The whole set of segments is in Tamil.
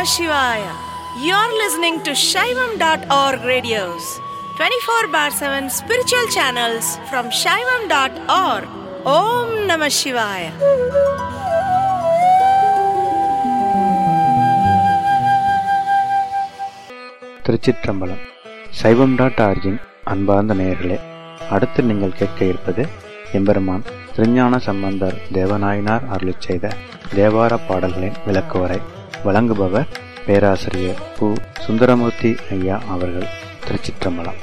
Shivaya. You're listening to Shaivam.org radios, 24 bar 7 spiritual channels from Shaivam.org. Om Namah Shivaya. திருச்சிற்றம்பலம் சைவம் டாட் ஆர்ஜின் அன்பார்ந்த நேயர்களே அடுத்து நீங்கள் கேட்க இருப்பது எம்பெருமான் திருஞான சம்பந்தர் தேவநாயனார் அருளிச் செய்த தேவார பாடல்களின் விளக்குவரை வழங்குபவர் பேராசிரியர் பு சுந்தரமூர்த்தி ஐயா அவர்கள் திருச்சிற்றம்பலம்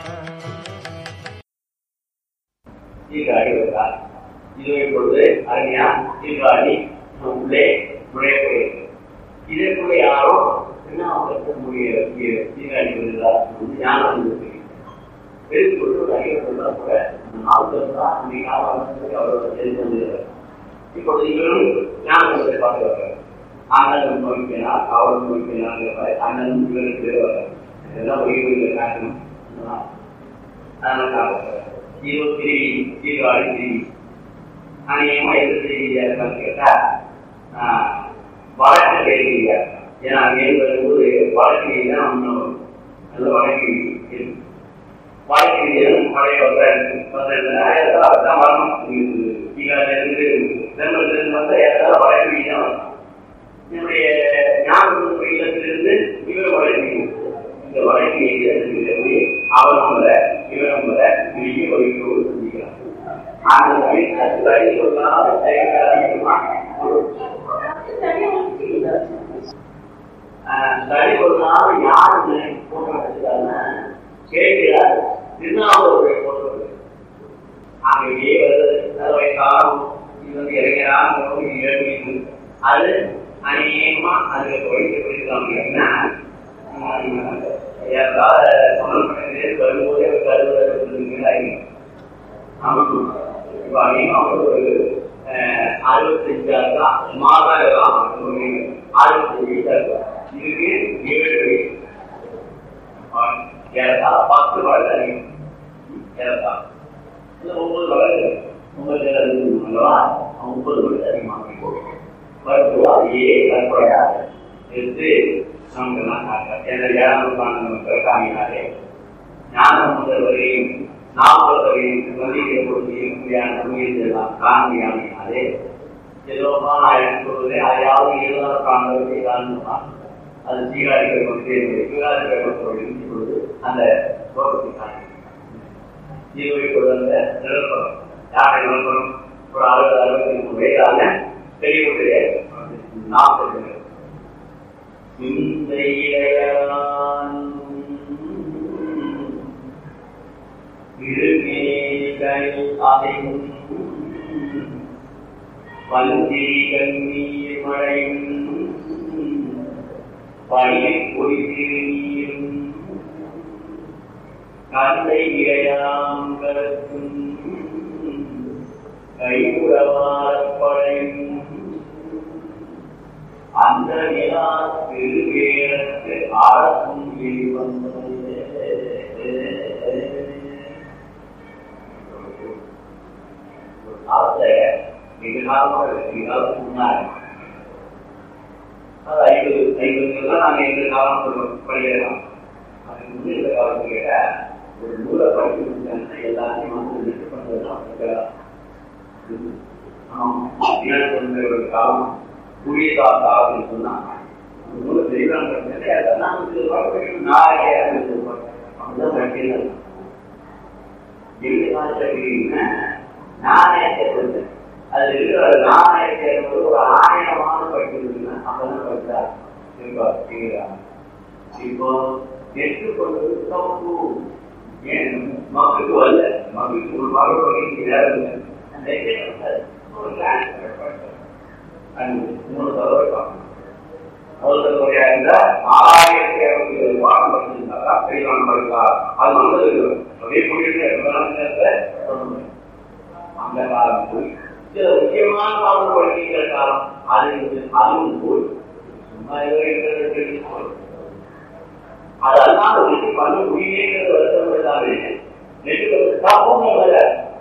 சீர்காழி வருகிறார் இது இப்பொழுது அருமையா சீர்காழி உள்ளே நுழையக்கூடியது இதற்குள்ளே யாரோ என்ன அவர்களுடைய சீர்காழி வருகிறார் ஞானம் தெரிந்து கொண்டு ஒரு அறிவுறுத்தலாம் கூட நாட்கள் தான் அந்த காலகட்டத்தில் அவரோட தெரிந்து வந்திருக்கிறார் இப்பொழுது இவரும் ஞானத்தை பார்த்து வர்றார் அண்ணன் நோய்ப்பினார் அவரும் நோய்ப்பினார் அண்ணன் இவருக்கு இதெல்லாம் உயிர்வுகளை காட்டணும் அதனால ஜீரோ திரி சீர்காழி திரி அநேகமா எந்த செய்தியா இருக்கான்னு கேட்டா வழக்கு கேள்வியா ஏன்னா அங்கே வரும்போது வழக்கு தான் ஒன்றும் நல்ல வழக்கு இருக்கு வழக்கு பழைய அதான் வரணும் இருந்து இருந்து வந்தா ஏதாவது வழக்கு தான் வரணும் என்னுடைய ஞாபகம் இல்லத்திலிருந்து இவர் வழக்கு இந்த வழக்கு எழுதி அவர் நம்மள இவர் நம்மள வெளியே வழிகளோடு சந்திக்கிறார் அந்த வழி சொல்லாத தனி ஒரு நாள் யாருன்னு போட்டோ எடுத்துக்காருன்னா கேட்கிறார் திருநாவூருடைய போட்டோ அங்கேயே வருது அது வயசாகும் இது வந்து இறங்கிறாங்க ஏழு அது அநேகமா அதுக்கு வழிக்கு போயிருக்காங்க அப்படின்னா ஏதாவது வரும்போதே கருவறை இப்போ அதிகமாக ஒரு அறுபத்தஞ்சாயிரம் தான் மாதாயிரம் அறுபத்தஞ்சு வயசா இதுக்கு ஏழு வயசு ஏறா பத்து வயசு அதிகம் ஏறா ஒன்பது வயசு ஒன்பது அல்லவா முப்பது வயசு அதிகமாக போகும் மருத்துவ அதையே கற்பனையாக எடுத்து நமக்கெல்லாம் ஏன்னா ஏழாம் காமினாரே ஞானம் முதல்வரையும் நாற்பதையும் மதிக்க முடியான சமயத்தெல்லாம் காண்பியாமினாரே ஏதோ நான் சொல்வதே அதையாவது ஏதாவது காண்பதை காண்பான் அது சீராடிகள் கொண்டு சீராடிகள் கொண்டு பொழுது அந்த கோபத்தை காண்பி ஜீவை கொண்டு வந்த நிலப்பரம் யாரை நிலப்பரம் ஒரு அறுபது அறுபத்தி மூணு வயதான பெரியவருடைய நாற்பது இந்த இளையான் பந்திரி கண்ணீர் மழையும் பணியை பொய்திரு நீரும் கந்தை இளையாம் கருத்தும் கைகுடவாரப்படையும் அந்த நிலா திருவேரத்து அரசும் வெளிவந்தது காலத்துல மிக காலமாக மிக காலத்துக்கு முன்னாடி அது ஐம்பது ஐம்பது தான் நாங்கள் எங்கள் காலம் படிக்கிறோம் அதுக்கு முன்னே இந்த காலத்து கேட்ட ஒரு நூலை படிக்க முடிஞ்சாங்கன்னா எல்லாத்தையும் வந்து லிஸ்ட் பண்ணுறது தான் ஆமாம் ஒரு காலம் புதிய காலத்து ஆகுதுன்னு சொன்னாங்க அந்த நூலை தெரியலாங்க அதெல்லாம் வந்து நாளைக்கே அப்படிதான் படிக்கிறது எங்க காலத்துல நாணயத்தை கொடுத்து அது இருக்கிற நாணயத்தை ஒரு ஆயிரமான படிக்கிறதுன்னா அப்பதான் படித்தார் இப்போ எடுத்துக்கொண்டது தப்பு ஏன் மக்களுக்கு வரல மக்களுக்கு ஒரு மகள் வகை ஒரு மூணு தடவை பார்க்கணும் முதல் தடவையா இருந்தா ஆயிரத்தி இருநூத்தி இருபது பாடம் படிச்சிருந்தாரா பெரியவன் படித்தா அது நல்லது அப்படியே போயிட்டு அந்த காலம் போய் சில முக்கியமான பாடம் படிக்கிற காலம் அது அதுவும் போய் சும்மா ஏதோ இருக்கிறது அது அல்லாத விஷயம் பண்ண முடியலைங்கிறது வருத்தம் இல்லாம நெட்டு தப்புமே வர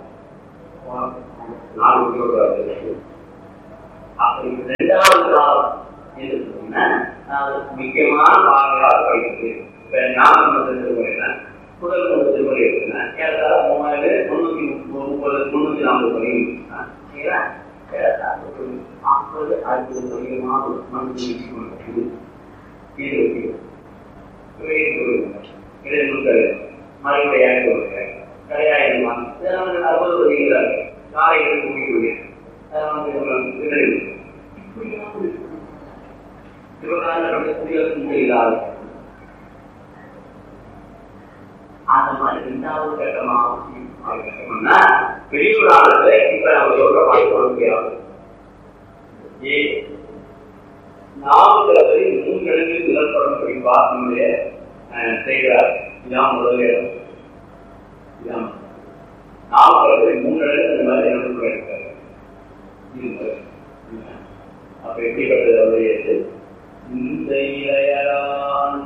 நாலு அப்படி ரெண்டாவது காலம் என்று சொன்ன அதாவது முக்கியமான பாடங்களாக படிக்கிறது இப்ப ஞாபகம் வந்து திருமுறைனா முதல் மூணு திருமுறை இருக்குன்னா ஏறத்தாழ மூவாயிரம் முன்னூத்தி முப்பது முன்னூத்தி நாற்பது மணி சரிங்களா ஏறத்தாழ ஒரு ஐம்பது அறுபது அதிகமாக மனசு இது இது இடைநூற்று மறுபடியாக வருகிறார் கரையாயிரம் இதெல்லாம் அறுபது வருகிறார் காலையில் முடிக்கக்கூடிய அந்த மாதிரி ரெண்டாவது கட்டமாக வெளியூரானது இப்ப நம்ம சொல்ற மாதிரி சொல்ல முடியாது ஏ நாமக்கலை மூன்று இடங்களில் நிலப்படம் படிப்பா நம்முடைய செய்கிறார் இதான் முதலிடம் இதான் நாமக்கலை மூன்று இடங்கள் இந்த மாதிரி நிலப்படம் எடுக்கிறார் அப்ப எப்படிப்பட்டது அவருடைய இந்த இளையரான்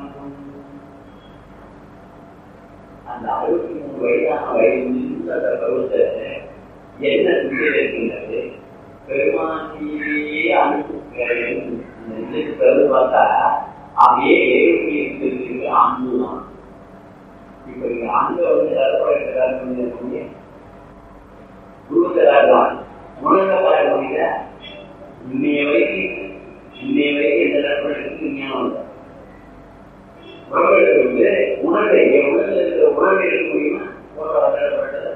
அந்த அறுபத்தி மூணு வயதான வயது இந்த பருவத்தை என்ன சிந்தை இருக்கின்றது பெருமானியே அனுப்புகிறேன் பிறகு பார்த்தா அப்படியே எழுபத்தி இருக்கிறது ஆண்டு தான் இப்ப இங்க ஆண்டு வந்து தரப்பட குருவத்தராக உணர்ந்ததாக முடியல இன்னைய வரைக்கும் இன்னைய வரைக்கும் எந்த நடவடிக்கை ஞானம் இல்லை உணர்வு வந்து உணர்வை என் உணர்வில் இருக்கிற உணர்வை எடுக்க முடியுமா நடப்பட்டது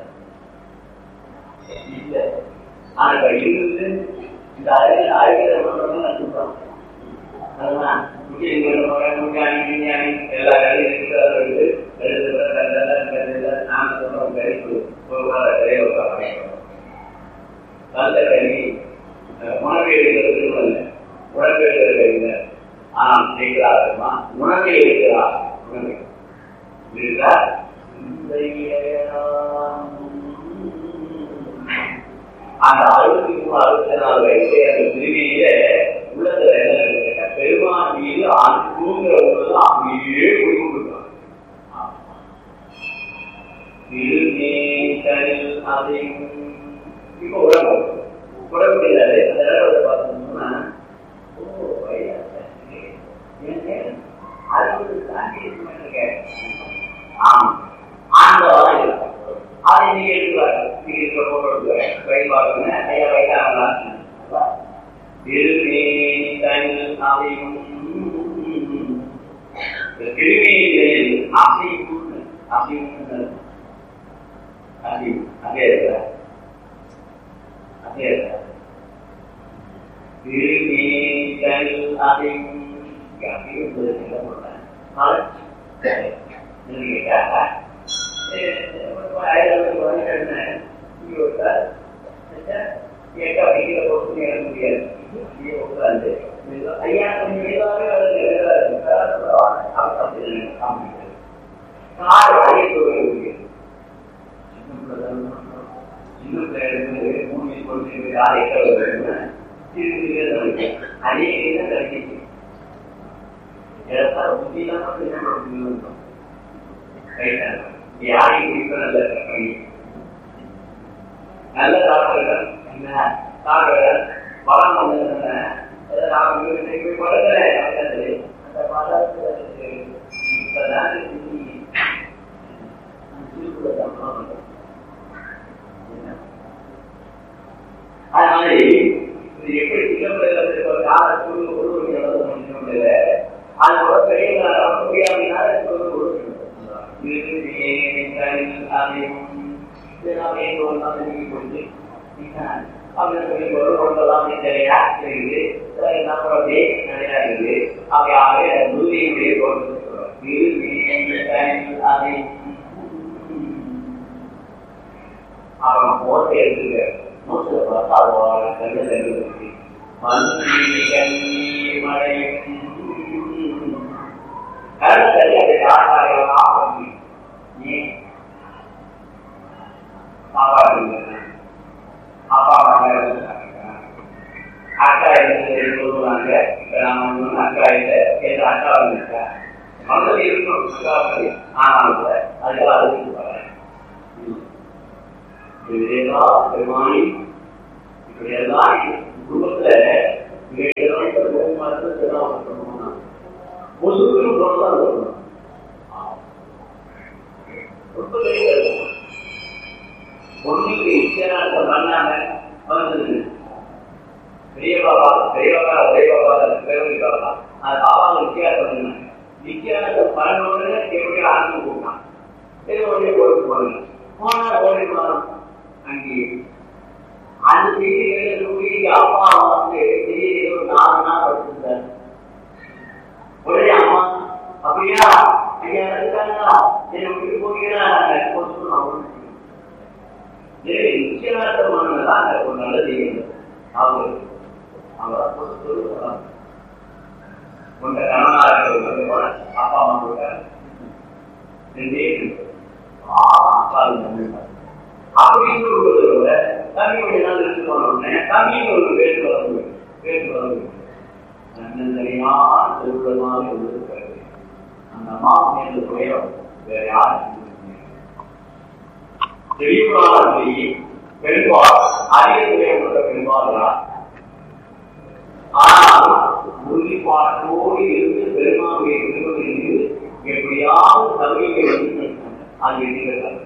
இல்லை ஆனா இருந்து இந்த அறிவியல் அறிவியல் உணர்வு நட்டுப்பாங்க அதுதான் எல்லா கடையும் இருக்கிறது நாம சொல்றோம் கறிப்பு ஒரு கால கரையை நல்ல கல்வி உணவு எடுக்கிறது அல்ல உணவு எடுக்கிறது இல்லை ஆனால் செய்கிறார்கள்மா உணவை எடுக்கிறார் உணவை இருக்கிறார் அந்த அறுபத்தி மூணு அறுபத்தி நாலு வயசு அந்த திருவியில உள்ளத்துல என்ன கேட்டா பெருமான் மீது அன்புங்கிற ஒன்று அப்படியே குடிக்கொண்டிருக்காங்க திருநீட்டலில் அதையும் இப்போ உடம்பு உடம்பு இல்லாது அந்த இடத்துல பார்த்தோம்னா ஓ வயசு அறுபது தாண்டி ஆமா அந்த வாரம் அதை நீங்க எடுத்துவாங்க நீங்க இருக்கிற போட்டோ எடுத்துவாங்க வயசு பாருங்க ஐயா வயசாகலாம் திருமையில் அசைவு அசைவு அசைவு அங்கே இருக்கிற அங்கே இருக்கிற திருமேல் அசைவு அதே கிடைக்கும் யாரையும் குறிப்ப நல்ல நல்ல டாக்டர்கள் என்ன டாக்டர்கள் பலம் வந்து படத்துல அந்த படத்துல இப்பதான் அது மாதிரி இது எப்படி சிங்கப்பூர்ல யார குழு குழு அது கூட பெரிய முடியாமனா அப்படின்னு சொல்லி ஒரு கொண்டெல்லாம் நிறையா இருக்குது நம்ம அப்படியே நிறையா இருக்குது அப்படியே நூலியுடைய அவன் போட்டு எடுத்துக்க மூச்சு பார்த்தா அதோட கண்ணு இருக்கு மண்ணி கண்ணி மழையும் கடற்கரை அது யாராரெல்லாம் பண்ணி ஏன் சாப்பாடு அப்பா அம்மா அக்கா இருந்து சொல்லுவாங்க நான் அக்கா இல்லை என்ற அக்கா வந்துருக்கா மனதில் இருக்கணும் அக்கா ஆனால் அதுக்காக அதுக்கு வரேன் இப்படியெல்லாம் பெருமானி இப்படியெல்லாம் குடும்பத்துல பொசுக்கு போனதான் சொல்லணும் ரொம்ப பெரிய ஒண்ணுக்கு இச்சனார்த்தம் பண்ணாம வந்தது பெரிய பாபா பெரிய பாபா பெரிய பாபா பெரிய பாபா அது பாபாவை வித்தியாசம் பண்ணாங்க வித்தியாசம் பண்ணோன்னு எப்படி ஆரம்பி போட்டான் ஏதோ ஒன்றே போட்டு போடுங்க போனா ஓடி மாறும் அங்கே அந்த செய்தி எழுதக்கூடிய அப்பா வந்து செய்தி ஒரு நாலு நாள் படிச்சிருந்தார் ஒரே அம்மா அப்படியா ஐயா இருக்காங்களா என்னை விட்டு போகிறா நிச்சயமானதான் ஒரு நல்ல செய்யுங்க அவங்க அவங்க சொல்லுவாங்க உங்க கணவனா இருக்கிறது போல அப்பா அம்மா கொடுத்தாரு ரெண்டே அப்படின்னு ஒரு தம்பி கொஞ்ச நாள் இருந்து போனோடனே தம்பின்னு ஒரு பேர் வளர்ந்து பேர் வளர்ந்து நன்னந்தனியான திருவிழமாக இருந்திருக்கிறது அந்த அம்மா என்ற துயரம் வேற யாரும் தெளிவான பெண்பால் அதிக துயரப்பட்ட பெண்பால் யார் ஆனால் உறுதிப்பாட்டோடு இருந்து பெருமாவுடைய திருவள்ளில் எப்படியாவது தம்பியை வந்து அது நீங்கள்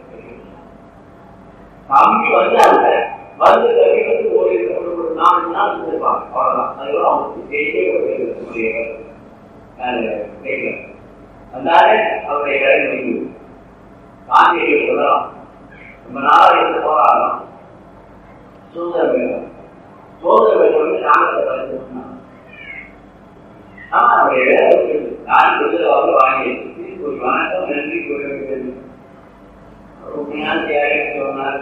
தம்பி வந்தாங்க வந்து தம்பி வந்து ஒரு ஒரு நாலு நாள் இருந்திருப்பாங்க அவ்வளவுதான் அதுக்கப்புறம் அவங்களுக்கு தெரியவே கேட்கல அதனால அவருடைய வேலை வைத்து காந்தியை சொல்லலாம் ரொம்ப நாளாக இருந்து போராடலாம் சுதந்திர வேலை சுதந்திர வேலை வந்து காங்கிரஸ் படிச்சு ஆமா அவருடைய வேலை இருக்குது நான் விருதுவாக வாங்கி ஒரு வணக்கம் நன்றி கூற வேண்டியது உண்மையான தியாகி சொன்னார்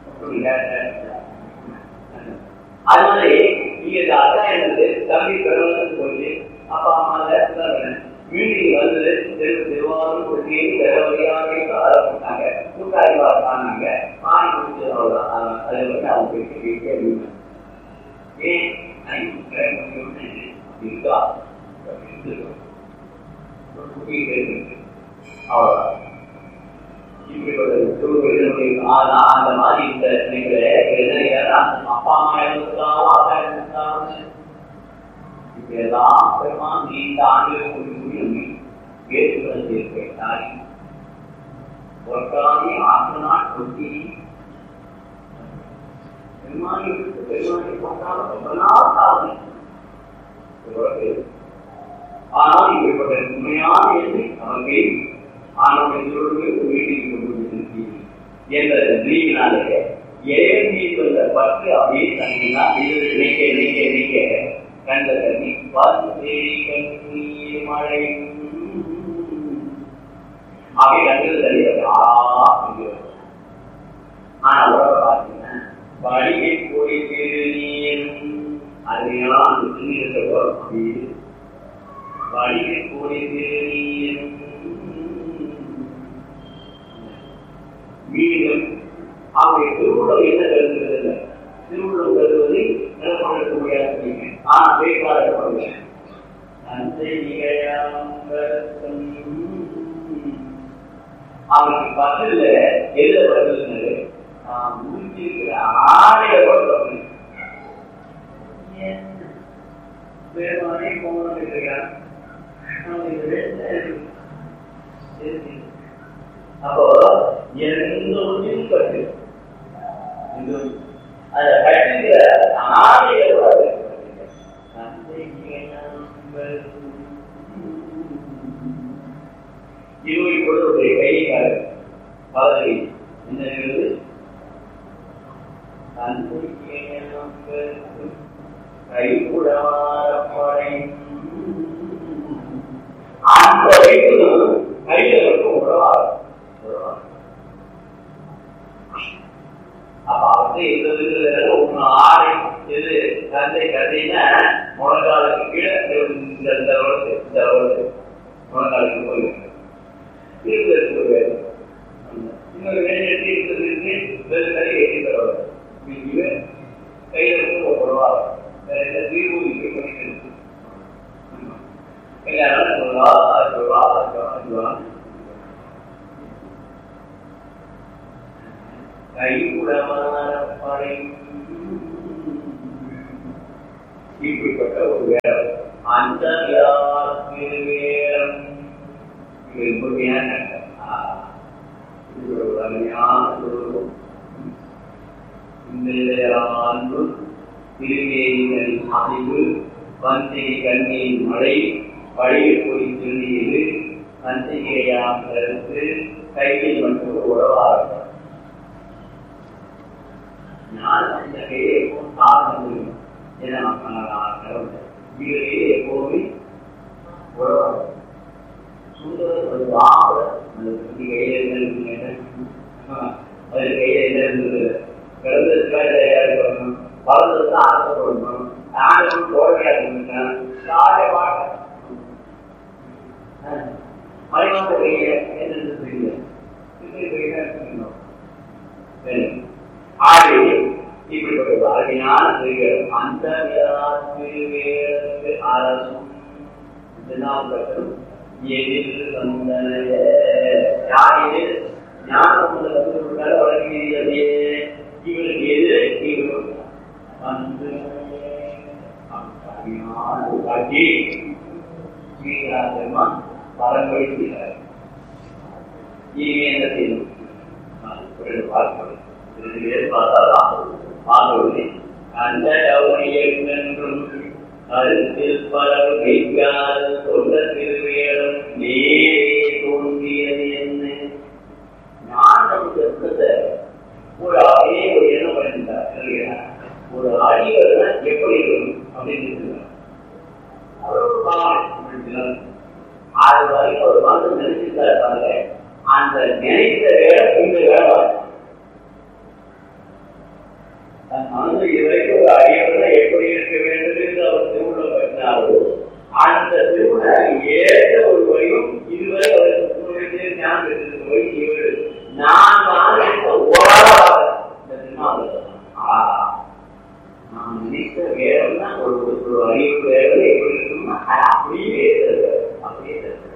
அது மாதிரி நீங்க இந்த அக்கா என்னது தம்பி பெறவனுக்கு போச்சு அப்பா அம்மா மீட்டிங் வந்து தெரு திருவாரூர் கொடுத்து வேற வழியாக ஆரம்பிச்சாங்க கூட்டாளி பார்த்தாங்க வாங்கி கொடுத்து அவ்வளவுதான் அதை வந்து அவங்க போயிட்டு வீட்டே ஏன் இருக்கா அவ்வளவுதான் அந்த மாதிரி இந்த அப்பா அம்மா இருந்திருக்காலும் அப்பா இருந்திருக்காலும் இப்பெல்லாம் பெருமான் நீண்ட ஆண்டுகள் கூடி கூடி வேற்றுவது கேட்டாரி ஒற்றாதி ஆற்று நாள் கொட்டி பெருமானி பெருமானி போட்டாலும் ரொம்ப நாள் சாதனை ஆனால் இப்படிப்பட்ட உண்மையான எண்ணை நமக்கு ஆனவன் சொல்வது வீட்டில் கொண்டு என்ற நீங்கினாலே ஏன் நீ சொல்ல பற்று அப்படியே தங்கினா இது நினைக்க நினைக்க நினைக்க கண்ட தண்ணி வந்து கண்ணீர் மழை அப்படியே கண்கள் தண்ணி ஆனா உடம்ப பார்த்தீங்கன்னா வழியை போய் திருநீர் அருமையெல்லாம் அந்த திருநீரத்தை வரும் அப்படியே வழியை போய் திருநீர் மீண்டும் அவருடைய திருவுள்ளம் என்ன கருதுகிறது திருவுள்ளம் கருதுவதை நிலப்பட முடியாது ஆனா பேக்காரப்படுங்க அவருக்கு பதில எதுல பதில் முடிஞ்சிருக்கிற ஆடைய பதில் வேறுமானே போகணும் இருக்கிறான் அப்போ எந்த ஒன்றிலும் பட்டு அதை கட்டுகிற ஆணைய இருவை கொடுத்துடைய கையை பதவி என்ன இருக்கிறது கைகூடமாறப்படை அந்த வயதிலும் கையில இருக்கும் உறவாக அப்ப வந்து இந்த இதுல ஒண்ணு ஆடை இது கந்தை கதைன்னா முழங்காலுக்கு கீழே இந்த இந்த அளவுக்கு இந்த அளவுக்கு முழங்காலுக்கு போயிருக்கு இருக்கு இருக்கு வேறு இன்னொரு வேலை எடுத்து இருக்கிறது வேறு கை எட்டி தரவர் இது கையில இருந்து போடுவா வேற எந்த தீர்வு இருக்கு பண்ணிக்கிறது எல்லாரும் சொல்லா சொல்லா சொல்லா கைகுடமானப்படை இப்படிப்பட்ட ஒரு வேலை அந்த திருவேல முழுமையான இது ஒரு அருமையான ஒரு அன்பு திருவேணிகளின் அறிவு வந்தை கண்ணியின் மழை வழியில் போய் திருநீரு வந்திகையாம் கருத்து கையில் மட்டும் உறவாக நான் அந்த கையை காரணம் என வீரே எப்போதுமே உறவாக சுந்தரம் ஒரு வாழ அந்த கையில் என்ன அது கையில் என்ன இருந்தது பிறந்ததுக்காக யாரு வரணும் வளர்ந்தது ஆசைப்படணும் நானும் தோல்வியா இருந்தேன் சாலை வாழ மறைவாக கையில என்னன்னு தெரியல ஆகவே இப்படிப்பட்ட ஒரு அருமையான திருவிழம் அந்த திருவேழத்து அரசும் தினாபட்டம் எதிர் வந்தனைய யாரில் ஞானம் வந்து வழங்கியதே இவருக்கு எதிரே இவர் வந்து காட்சி ஸ்ரீராஜமா வரங்களை செய்கிறார் இனி என்ன செய்யணும் பார்க்கணும் பார்க்கவில்லை அந்த என்றும் கருத்தில் பலர் வைக்காத சொந்த திருவேடம் நேரே தோன்றியது என்ன ஞானம் சென்றதை ஒரு அதே ஒரு எண்ணம் பண்ணிட்டார் ஒரு அறிவர் எப்படி இருக்கும் அப்படின்னு அது வரைக்கும் ஒரு வந்து நினைச்சிருக்காரு அந்த நினைத்த வேலை இந்த வேலை மனது இதுவரைக்கும் ஒரு அறிவர் எப்படி இருக்க வேண்டும் என்று அவர் திருமணம் பண்ணினாரோ அந்த திருமணம் ஏற்ற ஒரு வரையும் இதுவரை அவருக்கு ஞானம் பெற்றிருக்க வரை இவர் நான் தான் ஓராக இந்த திருமாவளவன் நாம் நினைத்த வேலைன்னா ஒரு ஒரு அறிவு வேலை எப்படி இருக்கும்னா அது அப்படியே அப்படியே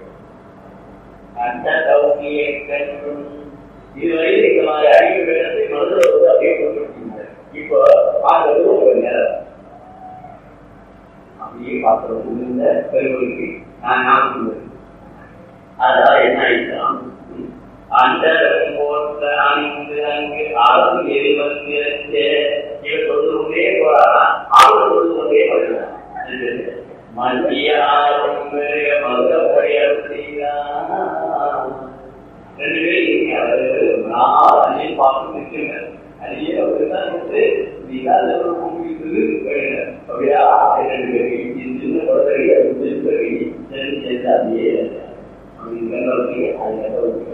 அந்த தௌக்கியை கண்டும் இதுவரை இந்த மாதிரி அறிவு வேலை மனதில் வந்து அப்படியே கொண்டு இப்போ பார்க்கறது ஒரு நேரம் அப்படியே பார்க்கறது இந்த பெருமொழிக்கு நான் ஞாபகம் அதனால என்ன ஆயிடுச்சான் அந்த போன்ற அணிந்து அங்கு அரசு எரி வந்து இவர் சொல்லு கொண்டே போறாரா அவர் சொல்லு கொண்டே போகிறார் மத்திய மதுரப்படி செய்கிறார் ரெண்டு பேரும் அவர் நான் அதையும் பார்த்து நிற்கிறேன் அதையே அவர் தான் வந்து நீதான் இருக்குது அப்படியா ரெண்டு பேரும் சின்ன குழந்தை அது சேர்ந்து சேர்ந்து அப்படியே அப்படின்னு அது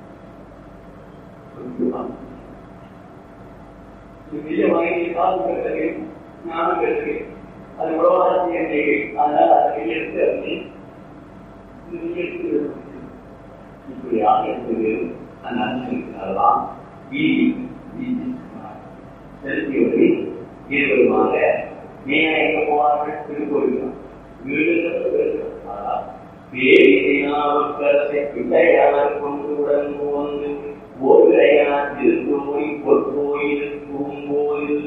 பெரிய வாங்கி காலம் பெற்றது ஞானம் பெற்றது அது உலகாட்சி எண்ணிக்கை அதனால அதை கையெழுத்து அப்படி இப்படியாக இருக்குது அந்த அனுசரிக்கிறதெல்லாம் வீதி வீதி செலுத்தியவரை இருவருமாக நேரா எங்க போவார்கள் திருக்கோயில் வீடுகள் வேதினாவுக்கரசை பிள்ளையார் கொண்டு உடன் வந்து ஓரையார் திருக்கோயில் பொற்கோயில் பூங்கோயில்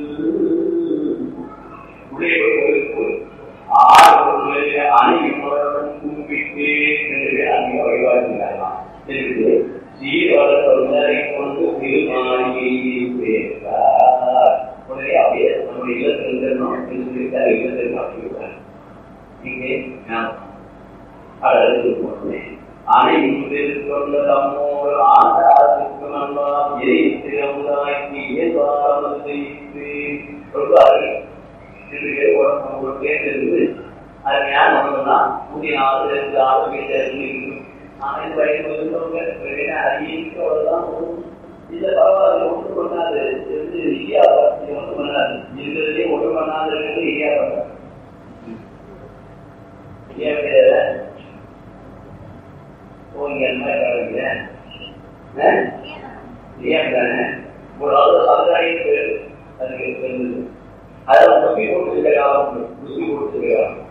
உடைய கோயிலுக்கு ஆறு அனைவரும் கும்பிட்டு என்று அங்கே வழிபாடுகிறார்களாம் என்று சீர்வர தொண்டரை கொண்டு திருமாளிகை பேசார் உடனே அப்படியே நம்ம இல்லத்தில் இருந்தோம் என்று சொல்லிட்டார் இல்லத்தில் மாற்றிவிட்டார் இங்கே நான் அழகு போனேன் அனைவரில் கொண்ட தம்மோடு ஆண்டாருக்கு நன்றாம் எரித்து அமுதாக்கி இயல்பாமல் செய்து சொல்வார்கள் என்று ஒரு கேட்டிருந்து அது ஞானம் ஒன்றுனா புதிய ஆறு ரெண்டு ஆறு வீட்டில் ஆனால் இந்த வயது இருந்தவங்க அறிவிக்க அவ்வளோதான் இந்த பரவாயில்ல ஒன்றும் பண்ணாது இருந்து இந்தியா ஒன்றும் பண்ணாது இருக்கிறதே ஒன்றும் பண்ணாது இருக்கிறது இந்தியா பண்ணாது இந்தியா போங்க தானே ஒரு ஆள் சமுதாயம் அதுக்கு தெரிஞ்சது அதெல்லாம் தப்பி கொடுத்துருக்கலாம் ருசி கொடுத்துருக்கலாம்